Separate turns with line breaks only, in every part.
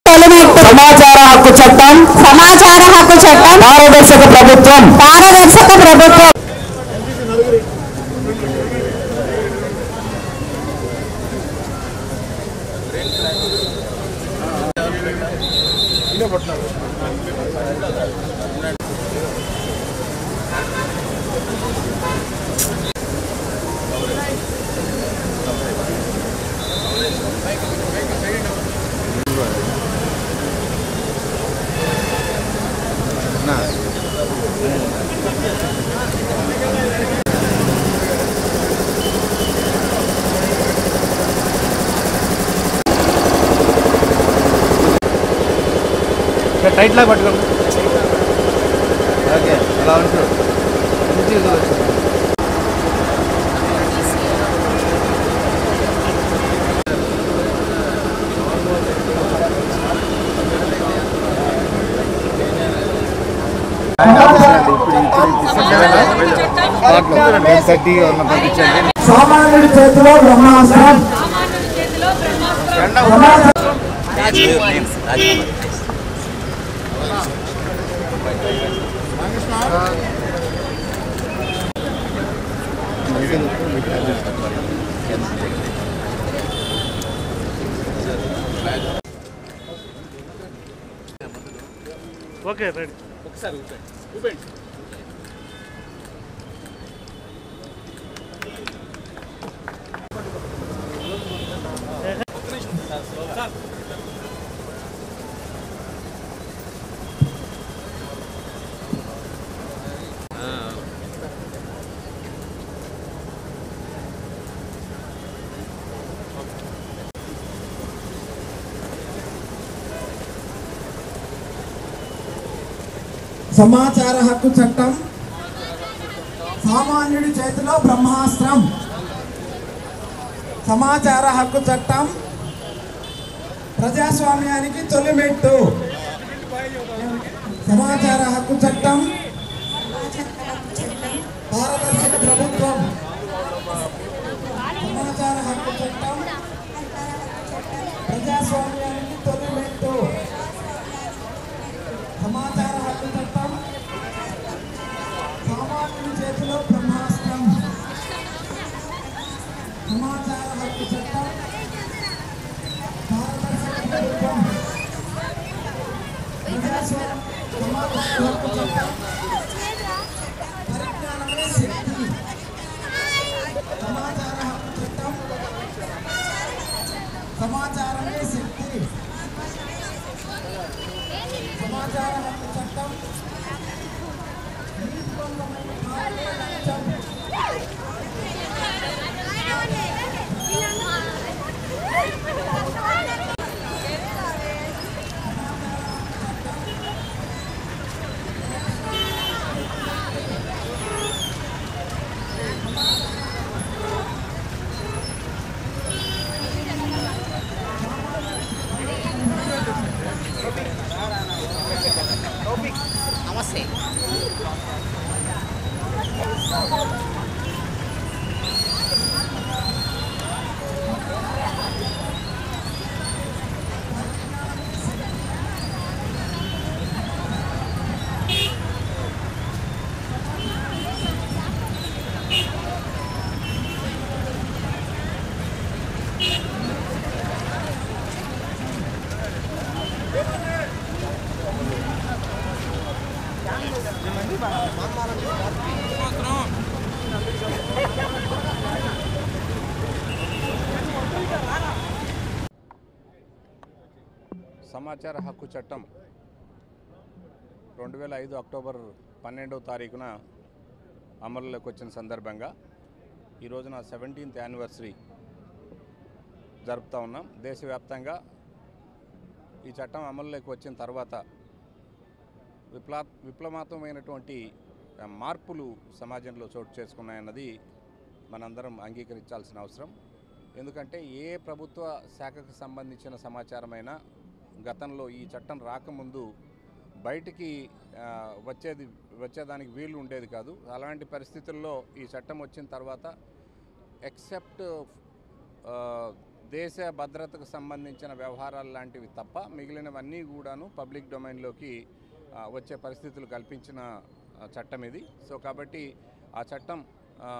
తొలిమెట్టు
సమాచార హక్కు చట్టం
సమాచార హక్కు చట్టం
పారదర్శక ప్రభుత్వం
పారదర్శక ప్రభుత్వం
టైట్ లాగా పట్టుకోండి ఓకే అలా ఉంటు మంచిగా చూడొచ్చు థర్టీ పంపించండి
సామాన్యుడి చేతిలో బ్రహ్మాస్త్రం
ఓకే రైట్
సమాచార హక్కు చట్టం సామాన్యుడి చేతిలో బ్రహ్మాస్త్రం సమాచార హక్కు చట్టం ప్రజాస్వామ్యానికి తొలిమెట్టు సమాచార హక్కు చట్టం పారదర్శక ప్రభుత్వం సమాచార హక్కు చట్టం ప్రజాస్వామ్యానికి తొలిమెట్టు సమాచార హక్కు చట్టం సామాన్యుడి చేతిలో బ్రహ్మాస్త్రం సమాచార హక్కు చట్టం పారదర్శక ప్రభుత్వం ప్రజాస్వామ్య సమాచార హక్కు చట్టం పరిజ్ఞానమే శక్తి సమాచార హక్కు చట్టం సమాచారమే శక్తి సమాచార హక్కు చట్టం నీతివంతమైన పాలన చట్టం
సమాచార హక్కు చట్టం రెండు వేల ఐదు అక్టోబర్ పన్నెండవ తారీఖున అమలులోకి వచ్చిన సందర్భంగా ఈ రోజున సెవెంటీన్త్ యానివర్సరీ జరుపుతూ ఉన్నాం దేశవ్యాప్తంగా ఈ చట్టం అమలులోకి వచ్చిన తర్వాత విప్లా విప్లవాత్మకమైనటువంటి ఆ, మార్పులు సమాజంలో చోటు చేసుకున్నాయన్నది మనందరం అంగీకరించాల్సిన అవసరం ఎందుకంటే ఏ ప్రభుత్వ శాఖకు సంబంధించిన సమాచారమైనా గతంలో ఈ చట్టం రాకముందు బయటికి ఆ, వచ్చేది వచ్చేదానికి వీలు ఉండేది కాదు అలాంటి పరిస్థితుల్లో ఈ చట్టం వచ్చిన తర్వాత ఎక్సెప్ట్ దేశ భద్రతకు సంబంధించిన వ్యవహారాలు లాంటివి తప్ప మిగిలినవన్నీ కూడాను పబ్లిక్ డొమైన్లోకి ఆ, వచ్చే పరిస్థితులు కల్పించిన ఆ, చట్టం ఇది సో కాబట్టి ఆ చట్టం ఆ,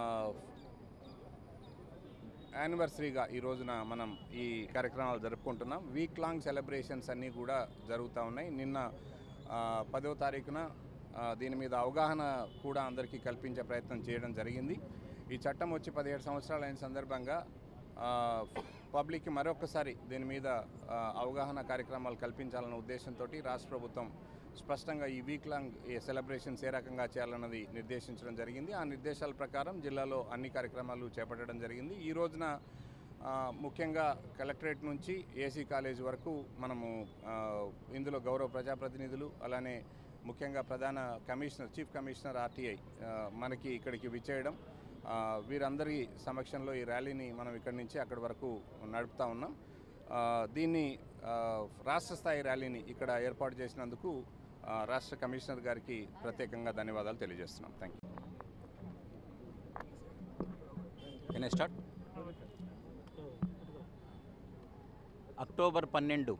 యానివర్సరీగా ఈ రోజున మనం ఈ కార్యక్రమాలు జరుపుకుంటున్నాం వీక్ లాంగ్ సెలబ్రేషన్స్ అన్నీ కూడా జరుగుతూ ఉన్నాయి నిన్న ఆ, పదవ తారీఖున ఆ, దీని మీద అవగాహన కూడా అందరికీ కల్పించే ప్రయత్నం చేయడం జరిగింది ఈ చట్టం వచ్చి పదిహేడు సంవత్సరాలు అయిన సందర్భంగా ఆ, పబ్లిక్కి మరొకసారి దీని మీద ఆ, అవగాహన కార్యక్రమాలు కల్పించాలన్న ఉద్దేశంతో రాష్ట్ర ప్రభుత్వం స్పష్టంగా ఈ వీక్ లాంగ్ ఈ సెలబ్రేషన్స్ ఏ రకంగా చేయాలన్నది నిర్దేశించడం జరిగింది ఆ నిర్దేశాల ప్రకారం జిల్లాలో అన్ని కార్యక్రమాలు చేపట్టడం జరిగింది ఈ రోజున ఆ, ముఖ్యంగా కలెక్టరేట్ నుంచి ఏసీ కాలేజ్ వరకు మనము ఆ, ఇందులో గౌరవ ప్రజాప్రతినిధులు అలానే ముఖ్యంగా ప్రధాన కమిషనర్ చీఫ్ కమిషనర్ ఆర్టీఐ ఆ, మనకి ఇక్కడికి విచ్చేయడం ఆ, వీరందరి సమక్షంలో ఈ ర్యాలీని మనం ఇక్కడి నుంచి అక్కడి వరకు నడుపుతా ఉన్నాం ఆ, దీన్ని ఆ, రాష్ట్ర స్థాయి ర్యాలీని ఇక్కడ ఏర్పాటు చేసినందుకు ఆ, రాష్ట్ర కమిషనర్ గారికి ప్రత్యేకంగా ధన్యవాదాలు తెలియజేస్తున్నాం thank you
can I start October పన్నెండు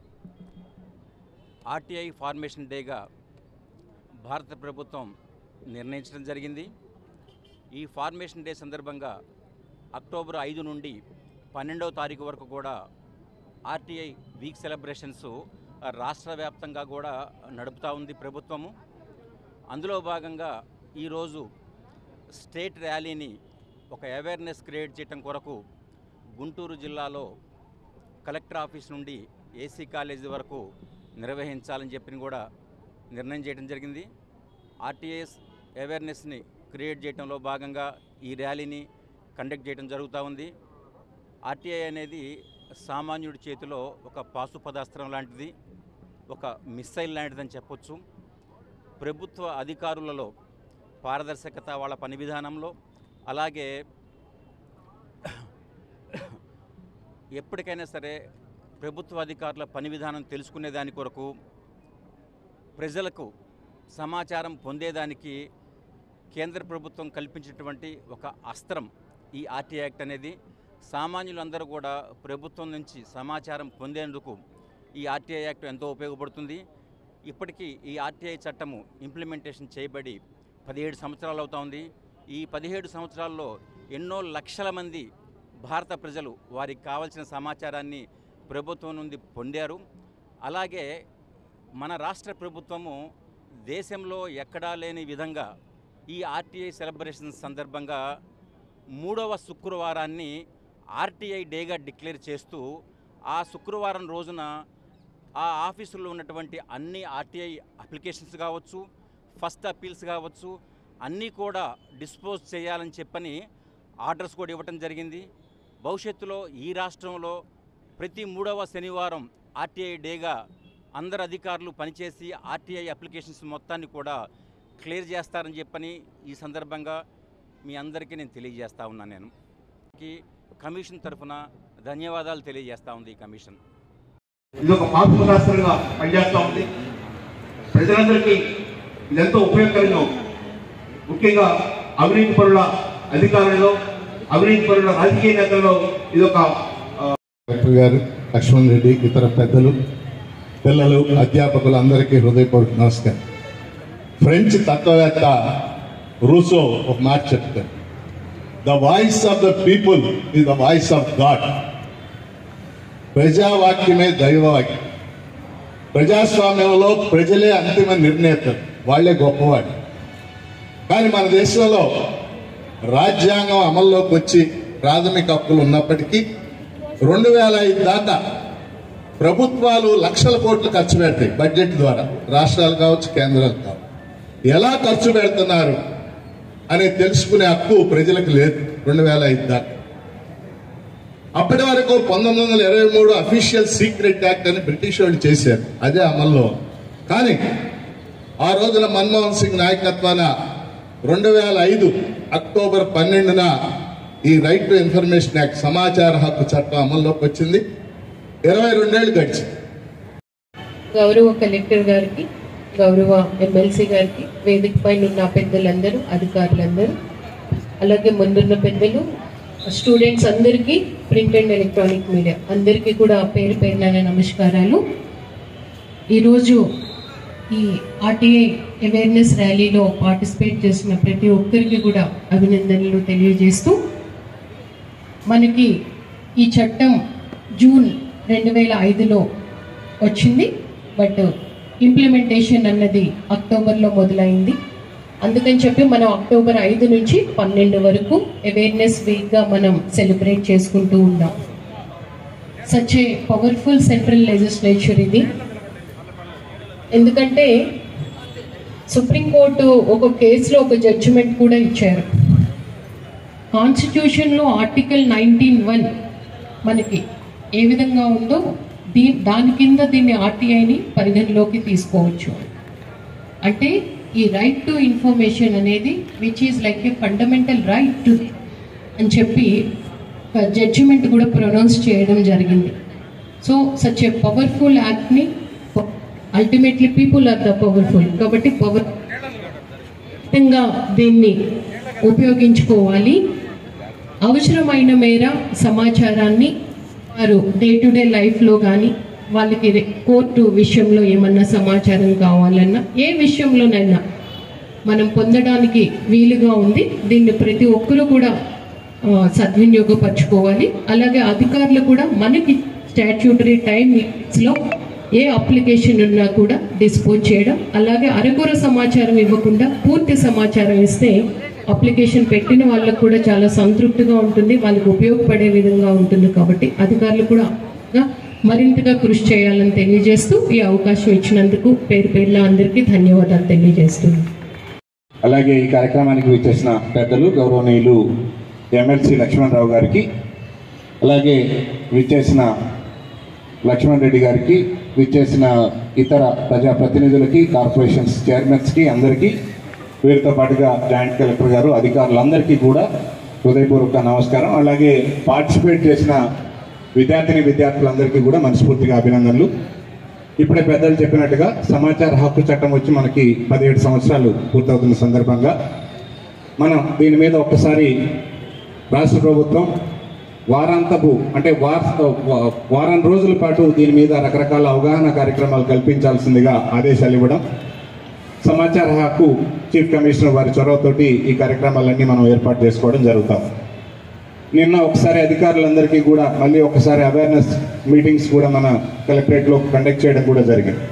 ఆర్టీఐ ఫార్మేషన్ డేగా భారత ప్రభుత్వం నిర్ణయించడం జరిగింది ఈ ఫార్మేషన్ డే సందర్భంగా అక్టోబర్ ఐదు నుండి పన్నెండవ తారీఖు వరకు కూడా ఆర్టీఐ వీక్ సెలబ్రేషన్స్ రాష్ట్ర వ్యాప్తంగా కూడా నడుపుతూ ఉంది ప్రభుత్వము అందులో భాగంగా ఈరోజు స్టేట్ ర్యాలీని ఒక అవేర్నెస్ క్రియేట్ చేయడం కొరకు గుంటూరు జిల్లాలో కలెక్టర్ ఆఫీస్ నుండి ఏసీ కాలేజీ వరకు నిర్వహించాలని చెప్పి కూడా నిర్ణయం చేయడం జరిగింది ఆర్టీఎస్ అవేర్నెస్ని క్రియేట్ చేయడంలో భాగంగా ఈ ర్యాలీని కండక్ట్ చేయడం జరుగుతూ ఉంది ఆర్టీఐ అనేది సామాన్యుడి చేతిలో ఒక పాశుపదాస్త్రం లాంటిది ఒక మిస్సైల్ లాంటిదని చెప్పొచ్చు ప్రభుత్వ అధికారులలో పారదర్శకత వాళ్ళ పని విధానంలో అలాగే ఎప్పటికైనా సరే ప్రభుత్వ అధికారుల పని విధానం తెలుసుకునే దాని కొరకు ప్రజలకు సమాచారం పొందేదానికి కేంద్ర ప్రభుత్వం కల్పించినటువంటి ఒక అస్త్రం ఈ ఆర్టీ యాక్ట్ అనేది సామాన్యులందరూ కూడా ప్రభుత్వం నుంచి సమాచారం పొందేందుకు ఈ ఆర్టీఐ యాక్ట్ ఎంతో ఉపయోగపడుతుంది ఇప్పటికీ ఈ ఆర్టీఐ చట్టము ఇంప్లిమెంటేషన్ చేయబడి పదిహేడు సంవత్సరాలు అవుతా ఉంది ఈ పదిహేడు సంవత్సరాల్లో ఎన్నో లక్షల మంది భారత ప్రజలు వారికి కావలసిన సమాచారాన్ని ప్రభుత్వం నుండి పొందారు అలాగే మన రాష్ట్ర ప్రభుత్వము దేశంలో ఎక్కడా లేని విధంగా ఈ ఆర్టీఐ సెలబ్రేషన్ సందర్భంగా మూడవ శుక్రవారాన్ని ఆర్టీఐ డేగా డిక్లేర్ చేస్తూ ఆ శుక్రవారం రోజున ఆ ఆఫీసుల్లో ఉన్నటువంటి అన్ని ఆర్టీఐ అప్లికేషన్స్ కావచ్చు ఫస్ట్ అప్పీల్స్ కావచ్చు అన్నీ కూడా డిస్పోజ్ చేయాలని చెప్పని ఆర్డర్స్ కూడా ఇవ్వటం జరిగింది భవిష్యత్తులో ఈ రాష్ట్రంలో ప్రతి మూడవ శనివారం ఆర్టీఐ డేగా అందరు అధికారులు పనిచేసి ఆర్టీఐ అప్లికేషన్స్ మొత్తాన్ని కూడా క్లియర్ చేస్తారని చెప్పని ఈ సందర్భంగా మీ అందరికీ నేను తెలియజేస్తా ఉన్నాను నేను ఈ కమిషన్ తరఫున ధన్యవాదాలు తెలియజేస్తా ఉంది ఈ కమిషన్
ఇది ఒక పాపులాస్త్రంగా పనిచేస్తూ ఉంది ప్రజలందరికీ ఇదెంతో ఉపయోగకరంగా ఉంది ముఖ్యంగా అవినీతి పరుల అధికారుల్లో అవినీతి పరుల రాజకీయ నేతల్లో ఇది ఒక
కలెక్టర్ గారు లక్ష్మణ్ రెడ్డి ఇతర పెద్దలు పిల్లలు అధ్యాపకులు అందరికీ హృదయపూర్వక నమస్కారం ఫ్రెంచ్ తత్వవేత్త రూసో ఒక మాట చెప్తారు the voice of the people is the voice of God ప్రజావాక్యమే దైవవాక్యం ప్రజాస్వామ్యంలో ప్రజలే అంతిమ నిర్ణేతలు వాళ్ళే గొప్పవాడు కానీ మన దేశంలో రాజ్యాంగం అమల్లోకి వచ్చి ప్రాథమిక హక్కులు ఉన్నప్పటికీ రెండు వేల ఐదు దాకా ప్రభుత్వాలు లక్షల కోట్లు ఖర్చు పెడతాయి బడ్జెట్ ద్వారా రాష్ట్రాలు కావచ్చు కేంద్రాలు కావచ్చు ఎలా ఖర్చు పెడుతున్నారు అని తెలుసుకునే హక్కు ప్రజలకు లేదు రెండు వేల ఐదు దాకా అప్పటి వరకు పంతొమ్మిది వందల ఇరవై మూడు అఫీషియల్ సీక్రెట్ యాక్ట్ అని బ్రిటిష్ వాళ్ళు చేశారు అదే అమల్లో కానీ ఆ రోజున మన్మోహన్ సింగ్ నాయకత్వాన రెండు వేల ఐదు అక్టోబర్ పన్నెండున ఈ రైట్ టు ఇన్ఫర్మేషన్ యాక్ట్ సమాచార హక్కు చట్టం అమల్లోకి వచ్చింది ఇరవై రెండేళ్లు గడిచింది
గౌరవ కలెక్టర్ గారికి గౌరవ ఎమ్మెల్సీ గారికి వేదిక పైన ఉన్న పెద్దలందరూ అధికారులందరూ అలాగే ముందున్న పెద్దలు స్టూడెంట్స్ అందరికీ ప్రింట్ అండ్ ఎలక్ట్రానిక్ మీడియా అందరికీ కూడా పేరు పేరున నమస్కారాలు ఈరోజు ఈ ఆర్టీఐ అవేర్నెస్ ర్యాలీలో పార్టిసిపేట్ చేసిన ప్రతి ఒక్కరికి కూడా అభినందనలు తెలియజేస్తూ మనకి ఈ చట్టం జూన్ రెండు వేల ఐదులో వచ్చింది బట్ ఇంప్లిమెంటేషన్ అన్నది అక్టోబర్లో మొదలైంది అందుకని చెప్పి మనం అక్టోబర్ ఐదు నుంచి పన్నెండు వరకు అవేర్నెస్ వీక్గా మనం సెలబ్రేట్ చేసుకుంటూ ఉన్నాం such a powerful central legislature ఇది ఎందుకంటే సుప్రీంకోర్టు ఒక కేసులో ఒక జడ్జిమెంట్ కూడా ఇచ్చారు కాన్స్టిట్యూషన్లో ఆర్టికల్ నైన్టీన్ వన్ మనకి ఏ విధంగా ఉందో దీ దాని కింద దీన్ని ఆర్టీఐని పరిగణలోకి తీసుకోవచ్చు అంటే ఈ రైట్ టు ఇన్ఫర్మేషన్ అనేది which is like a fundamental right to అని చెప్పి జడ్జిమెంట్ కూడా ప్రొనౌన్స్ చేయడం జరిగింది సో సచ్ ఏ పవర్ఫుల్ యాక్ట్ని ultimately people are the powerful కాబట్టి పవర్ దీన్ని ఉపయోగించుకోవాలి అవసరమైన మేర సమాచారాన్ని వారు డే టు డే లైఫ్లో కానీ వాళ్ళకి రే- కోర్టు విషయంలో ఏమన్నా సమాచారం కావాలన్నా ఏ విషయంలోనైనా మనం పొందడానికి వీలుగా ఉంది దీన్ని ప్రతి ఒక్కరు కూడా ఆ, సద్వినియోగపరచుకోవాలి అలాగే అధికారులు కూడా మనకి స్టాట్యూటరీ టైం లో ఏ అప్లికేషన్ ఉన్నా కూడా డిస్పోజ్ చేయడం అలాగే అరకొర సమాచారం ఇవ్వకుండా పూర్తి సమాచారం ఇస్తే అప్లికేషన్ పెట్టిన వాళ్ళకు కూడా చాలా సంతృప్తిగా ఉంటుంది వాళ్ళకి ఉపయోగపడే విధంగా ఉంటుంది కాబట్టి అధికారులు కూడా మరింతగా కృషి చేయాలని తెలియజేస్తూ ఈ అవకాశం ఇచ్చినందుకు పేరు పేర్ల అందరికీ ధన్యవాదాలు తెలియజేస్తున్నాను
అలాగే ఈ కార్యక్రమానికి విచ్చేసిన పెద్దలు గౌరవనీయులు ఎమ్మెల్సీ లక్ష్మణరావు గారికి అలాగే విచ్చేసిన లక్ష్మణ్ రెడ్డి గారికి విచ్చేసిన ఇతర ప్రజాప్రతినిధులకి కార్పొరేషన్స్ చైర్మన్స్కి అందరికీ వీరితో పాటుగా జాయింట్ కలెక్టర్ గారు అధికారులందరికీ కూడా హృదయపూర్వక నమస్కారం అలాగే పార్టిసిపేట్ చేసిన విద్యార్థిని విద్యార్థులందరికీ కూడా మనస్ఫూర్తిగా అభినందనలు ఇప్పుడే పెద్దలు చెప్పినట్టుగా సమాచార హక్కు చట్టం వచ్చి మనకి పదిహేడు సంవత్సరాలు పూర్తవుతున్న సందర్భంగా మనం దీని మీద ఒక్కసారి రాష్ట్ర ప్రభుత్వం వారాంతపు అంటే వార వారం రోజుల పాటు దీని మీద రకరకాల అవగాహన కార్యక్రమాలు కల్పించాల్సిందిగా ఆదేశాలు ఇవ్వడం సమాచార హక్కు చీఫ్ కమిషనర్ వారి చొరవతోటి ఈ కార్యక్రమాలన్నీ మనం ఏర్పాటు చేసుకోవడం జరుగుతాం నిన్న ఒకసారి అధికారులందరికీ కూడా మళ్ళీ ఒకసారి అవేర్నెస్ మీటింగ్స్ కూడా మన కలెక్టరేట్లో కండక్ట్ చేయడం కూడా జరిగింది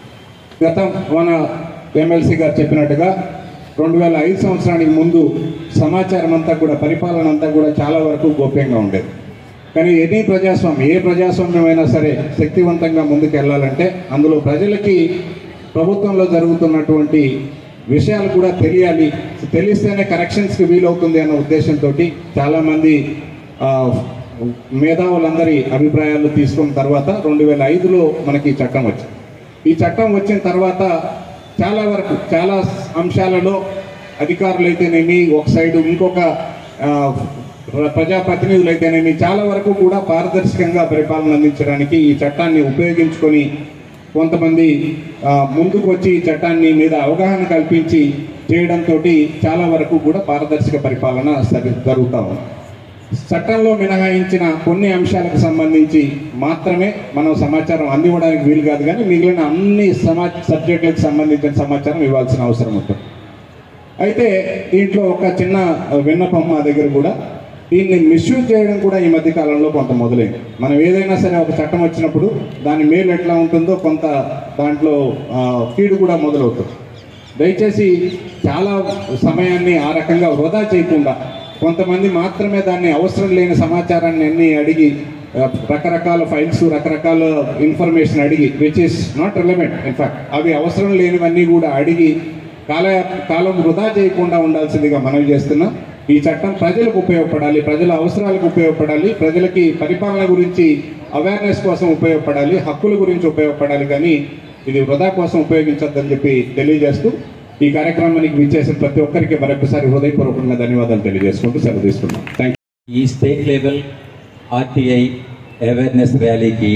గతం మన ఎమ్మెల్సీ గారు చెప్పినట్టుగా రెండు వేల ఐదు సంవత్సరానికి ముందు సమాచారం అంతా కూడా పరిపాలన అంతా కూడా చాలా వరకు గోప్యంగా ఉండేది కానీ ఎనీ ప్రజాస్వామ్యం ఏ ప్రజాస్వామ్యం అయినా సరే శక్తివంతంగా ముందుకు వెళ్ళాలంటే అందులో ప్రజలకి ప్రభుత్వంలో జరుగుతున్నటువంటి విషయాలు కూడా తెలియాలి తెలిస్తేనే కరెక్షన్స్కి వీలవుతుంది అన్న ఉద్దేశంతో చాలామంది ఆ, మేధావులందరి అభిప్రాయాలు తీసుకున్న తర్వాత రెండు వేల ఐదులో మనకి ఈ చట్టం వచ్చింది ఈ చట్టం వచ్చిన తర్వాత చాలా వరకు చాలా అంశాలలో అధికారులు అయితేనేమి ఒక సైడు ఇంకొక ఆ, ప్ర- ప్రజాప్రతినిధులు అయితేనేమి చాలా వరకు కూడా పారదర్శకంగా పరిపాలన అందించడానికి ఈ చట్టాన్ని ఉపయోగించుకొని కొంతమంది ఆ, ముందుకు వచ్చి ఈ చట్టాన్ని మీద అవగాహన కల్పించి చేయడంతో చాలా వరకు కూడా పారదర్శక పరిపాలన సరి- జరుగుతా ఉంది చట్టంలో మినహాయించిన కొన్ని అంశాలకు సంబంధించి మాత్రమే మనం సమాచారం అందివ్వడానికి వీలు కాదు కానీ మిగిలిన అన్ని సమా సబ్జెక్టులకు సంబంధించిన సమాచారం ఇవ్వాల్సిన అవసరం ఉంటుంది అయితే దీంట్లో ఒక చిన్న విన్నపం మా దగ్గర కూడా దీన్ని మిస్యూజ్ చేయడం కూడా ఈ మధ్య కాలంలో కొంత మొదలైంది మనం ఏదైనా సరే ఒక చట్టం వచ్చినప్పుడు దాని మేలు ఎట్లా ఉంటుందో కొంత దాంట్లో ఆ, కీడు కూడా మొదలవుతుంది దయచేసి చాలా సమయాన్ని ఆ రకంగా వృధా చేయకుండా కొంతమంది మాత్రమే దాన్ని అవసరం లేని సమాచారాన్ని అన్ని అడిగి ఆ, రకరకాల ఫైల్స్ రకరకాల ఇన్ఫర్మేషన్ అడిగి which is not relevant in fact అవి అవసరం లేనివన్నీ కూడా అడిగి కాల కాలం వృధా చేయకుండా ఉండాల్సిందిగా మనవి చేస్తున్నాం ఈ చట్టం ప్రజలకు ఉపయోగపడాలి ప్రజల అవసరాలకు ఉపయోగపడాలి ప్రజలకి పరిపాలన గురించి అవేర్నెస్ కోసం ఉపయోగపడాలి హక్కుల గురించి ఉపయోగపడాలి కానీ ఇది వృధా కోసం ఉపయోగించొద్దని చెప్పి తెలియజేస్తూ ఈ కార్యక్రమానికి విచ్చేసిన ప్రతి ఒక్కరికి మరొకసారి హృదయపూర్వకంగా ధన్యవాదాలు తెలియజేసుకుంటూ సెలవు తీసుకున్నాం థ్యాంక్
ఈ స్టేట్ లెవెల్ ఆర్టీఐ అవేర్నెస్ ర్యాలీకి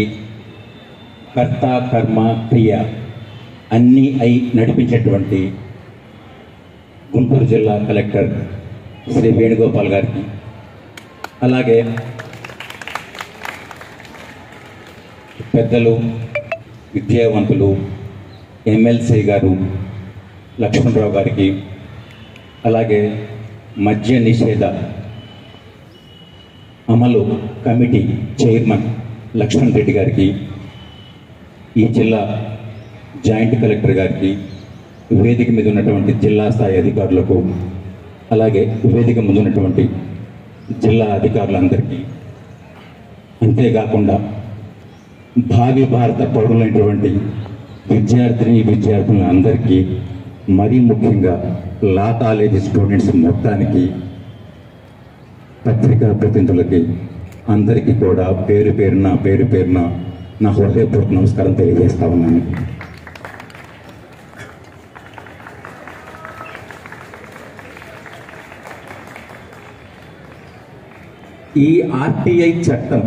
కర్త కర్మ క్రియ అన్నీ అయి నడిపించేటువంటి గుంటూరు జిల్లా కలెక్టర్ శ్రీ వేణుగోపాల్ గారికి అలాగే పెద్దలు విద్యావంతులు ఎమ్మెల్సీ గారు లక్ష్మణరావు గారికి అలాగే మద్య నిషేధ అమలు కమిటీ చైర్మన్ లక్ష్మణ్ రెడ్డి గారికి ఈ జిల్లా జాయింట్ కలెక్టర్ గారికి వేదిక మీద ఉన్నటువంటి జిల్లా స్థాయి అధికారులకు అలాగే వేదిక ముందు ఉన్నటువంటి జిల్లా అధికారులందరికీ అంతేకాకుండా భావి భారత పౌరులైనటువంటి విద్యార్థిని విద్యార్థులందరికీ మరీ ముఖ్యంగా లా కాలేజీ స్టూడెంట్స్ మొత్తానికి పత్రికా ప్రతినిధులకి అందరికీ కూడా పేరు పేరున పేరు పేరున నా హృదయపూర్వక నమస్కారం తెలియజేస్తా ఉన్నాను ఈ ఆర్టీఐ చట్టం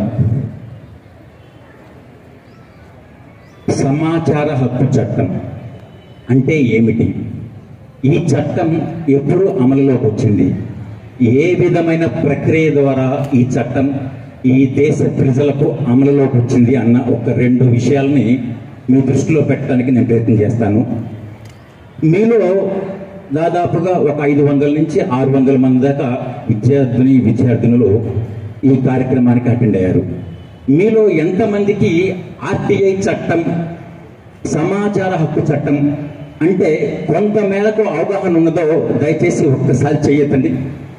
సమాచార హక్కు చట్టం అంటే ఏమిటి ఈ చట్టం ఎప్పుడు అమలులోకి వచ్చింది ఏ విధమైన ప్రక్రియ ద్వారా ఈ చట్టం ఈ దేశ ప్రజలకు అమలులోకి వచ్చింది అన్న ఒక రెండు విషయాల్ని మీ దృష్టిలో పెట్టడానికి నేను ప్రయత్నం చేస్తాను మీలో దాదాపుగా ఒక ఐదు వందల నుంచి ఆరు వందల మంది దాకా విద్యార్థిని విద్యార్థినులు ఈ కార్యక్రమానికి అటెండ్ అయ్యారు మీలో ఎంతమందికి ఆర్టీఐ చట్టం సమాచార హక్కు చట్టం అంటే కొంత మేరకు అవగాహన ఉన్నదో దయచేసి ఒక్కసారి చెయ్యతండి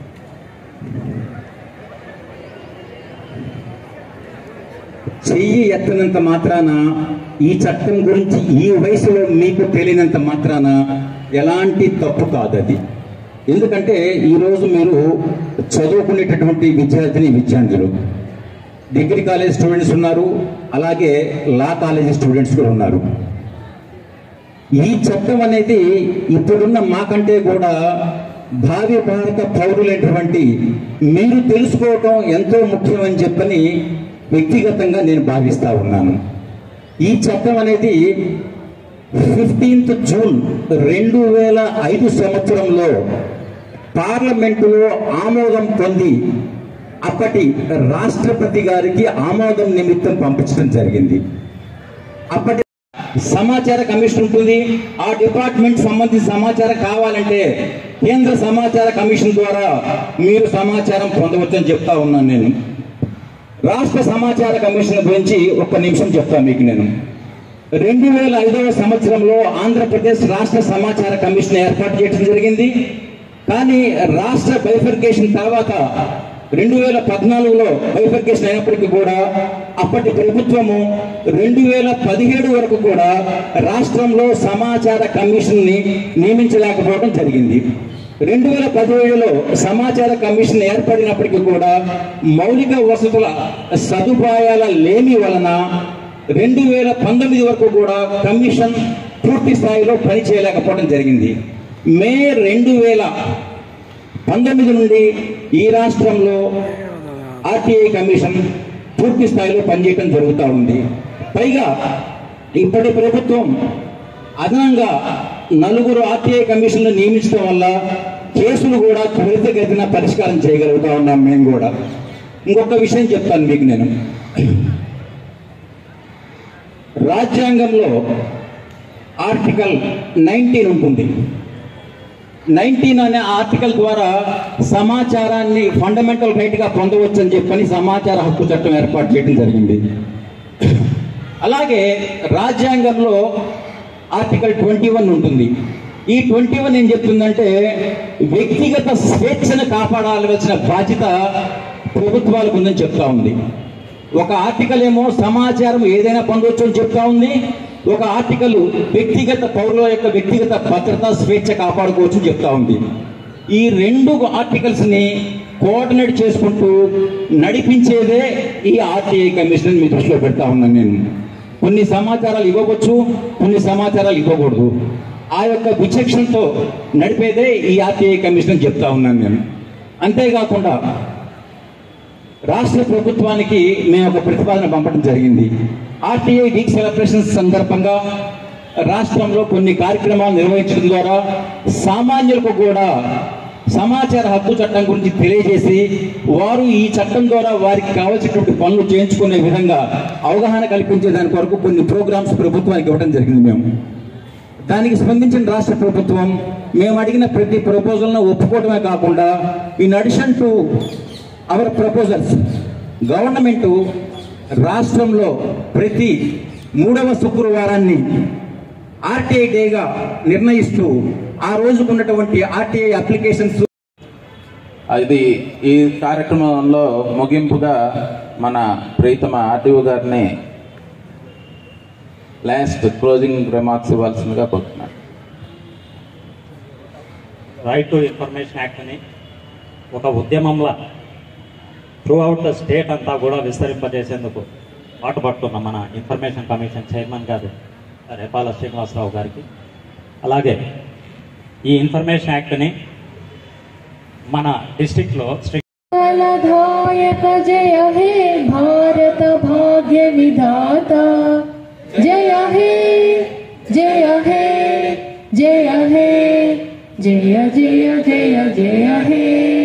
చెయ్యి ఎత్తనంత మాత్రాన ఈ చట్టం గురించి ఈ వయసులో మీకు తెలియనంత మాత్రాన ఎలాంటి తప్పు కాదు అది ఎందుకంటే ఈరోజు మీరు చదువుకునేటటువంటి విద్యార్థిని విద్యార్థులు డిగ్రీ కాలేజ్ స్టూడెంట్స్ ఉన్నారు అలాగే లా కాలేజీ స్టూడెంట్స్ కూడా ఉన్నారు ఈ చట్టం అనేది ఇప్పుడున్న మాకంటే కూడా భావి భారత పౌరులైనటువంటి మీరు తెలుసుకోవటం ఎంతో ముఖ్యమని చెప్పని వ్యక్తిగతంగా నేను భావిస్తా ఉన్నాను ఈ చట్టం అనేది ఫిఫ్టీన్త్ జూన్ రెండు వేల ఐదు సంవత్సరంలో పార్లమెంటులో ఆమోదం పొంది అప్పటి రాష్ట్రపతి గారికి ఆమోదం నిమిత్తం పంపించడం జరిగింది అప్పటి సమాచార కమిషన్ ఉంటుంది ఆ డిపార్ట్మెంట్ సంబంధించిన సమాచారం కావాలంటే కేంద్ర సమాచార కమిషన్ ద్వారా మీరు సమాచారం పొందవచ్చని చెప్తా ఉన్నాను నేను రాష్ట్ర సమాచార కమిషన్ గురించి ఒక్క నిమిషం చెప్తాను మీకు నేను రెండు వేల ఐదవ సంవత్సరంలో ఆంధ్రప్రదేశ్ రాష్ట్ర సమాచార కమిషన్ ఏర్పాటు చేయడం జరిగింది కానీ రాష్ట్ర బైఫర్కేషన్ తర్వాత రెండు వేల పద్నాలుగులో బైఫర్కేషన్ అయినప్పటికీ కూడా అప్పటి ప్రభుత్వము రెండు వేల పదిహేడు వరకు కూడా రాష్ట్రంలో సమాచార కమిషన్ ని నియమించలేకపోవడం జరిగింది రెండు వేల పదిహేడులో సమాచార కమిషన్ ఏర్పడినప్పటికీ కూడా మౌలిక వసతుల సదుపాయాల లేమి వలన రెండు వేల పంతొమ్మిది వరకు కూడా కమిషన్ పూర్తి స్థాయిలో పనిచేయలేకపోవడం జరిగింది మే రెండు వేల పంతొమ్మిది నుండి ఈ రాష్ట్రంలో ఆర్టీఐ కమిషన్ పూర్తి స్థాయిలో పనిచేయడం జరుగుతూ ఉంది పైగా ఇప్పటి ప్రభుత్వం అదనంగా నలుగురు ఆర్టీఐ కమిషన్లు నియమించడం వల్ల కేసులు కూడా త్వరితగతిన పరిష్కారం చేయగలుగుతా ఉన్నాం మేము కూడా ఇంకొక విషయం చెప్తాను మీకు నేను రాజ్యాంగంలో ఆర్టికల్ నైన్టీన్ ఉంటుంది నైన్టీన్ అనే ఆర్టికల్ ద్వారా సమాచారాన్ని ఫండమెంటల్ రైట్గా పొందవచ్చు అని చెప్పని సమాచార హక్కు చట్టం ఏర్పాటు చేయడం జరిగింది అలాగే రాజ్యాంగంలో ఆర్టికల్ ట్వంటీ వన్ ఉంటుంది ఈ ట్వంటీ వన్ ఏం చెప్తుందంటే వ్యక్తిగత స్వేచ్ఛను కాపాడాల్సిన బాధ్యత ప్రభుత్వాలకు ఉందని చెప్తా ఉంది ఒక ఆర్టికల్ ఏమో సమాచారం ఏదైనా పొందవచ్చు అని చెప్తా ఉంది ఒక ఆర్టికల్ వ్యక్తిగత పౌరుల యొక్క వ్యక్తిగత భద్రత స్వేచ్ఛ కాపాడుకోవచ్చు అని చెప్తా ఉంది ఈ రెండు ఆర్టికల్స్ ని కోఆర్డినేట్ చేసుకుంటూ నడిపించేదే ఈ ఆర్టీఐ కమిషన్ మీ దృష్టిలో పెడతా ఉన్నాను నేను కొన్ని సమాచారాలు ఇవ్వవచ్చు కొన్ని సమాచారాలు ఇవ్వకూడదు ఆ యొక్క విచక్షణతో నడిపేదే ఈ ఆర్టీఐ కమిషన్ అని చెప్తా ఉన్నాను నేను అంతేకాకుండా రాష్ట్ర ప్రభుత్వానికి మేము ఒక ప్రతిపాదన పంపడం జరిగింది ఆర్టీఐ వీక్ సెలబ్రేషన్స్ సందర్భంగా రాష్ట్రంలో కొన్ని కార్యక్రమాలు నిర్వహించడం ద్వారా సామాన్యులకు కూడా సమాచార హక్కు చట్టం గురించి తెలియజేసి వారు ఈ చట్టం ద్వారా వారికి కావాల్సినటువంటి పనులు చేయించుకునే విధంగా అవగాహన కల్పించే దాని కొరకు కొన్ని ప్రోగ్రామ్స్ ప్రభుత్వానికి ఇవ్వడం జరిగింది మేము దానికి స్పందించిన రాష్ట్ర ప్రభుత్వం మేము అడిగిన ప్రతి ప్రపోజల్ను ఒప్పుకోవడమే కాకుండా in addition to our proposals government రాష్ట్రంలో ప్రతి మూడవ శుక్రవారాన్ని ఆర్టీఐ డేగా నిర్ణయిస్తూ ఆ రోజుకున్నటువంటి ఆర్టీఐ అప్లికేషన్స్
అది ఈ కార్యక్రమంలో ముగింపుగా మన ప్రీతమ ఆర్టీఓ గారిని లాస్ట్ క్లోజింగ్ రిమార్క్స్ ఇవ్వాల్సిందిగా కోరుతున్నాను
రైట్ టు ఇన్ఫర్మేషన్ యాక్ట్ని ఒక ఉద్యమంలా త్రూ అవుట్ ద స్టేట్ అంతా కూడా విస్తరింపజేసేందుకు పాటుపడుతున్న మన ఇన్ఫర్మేషన్ కమిషన్ చైర్మన్ గారు రేపాల శ్రీనివాసరావు గారికి అలాగే ఈ ఇన్ఫర్మేషన్ యాక్ట్ని మన డిస్టిక్లో శ్రీ
फलदायक जय हे भारत भाग्य विधाता जय हे जय हे जय हे जय जय जय जय हे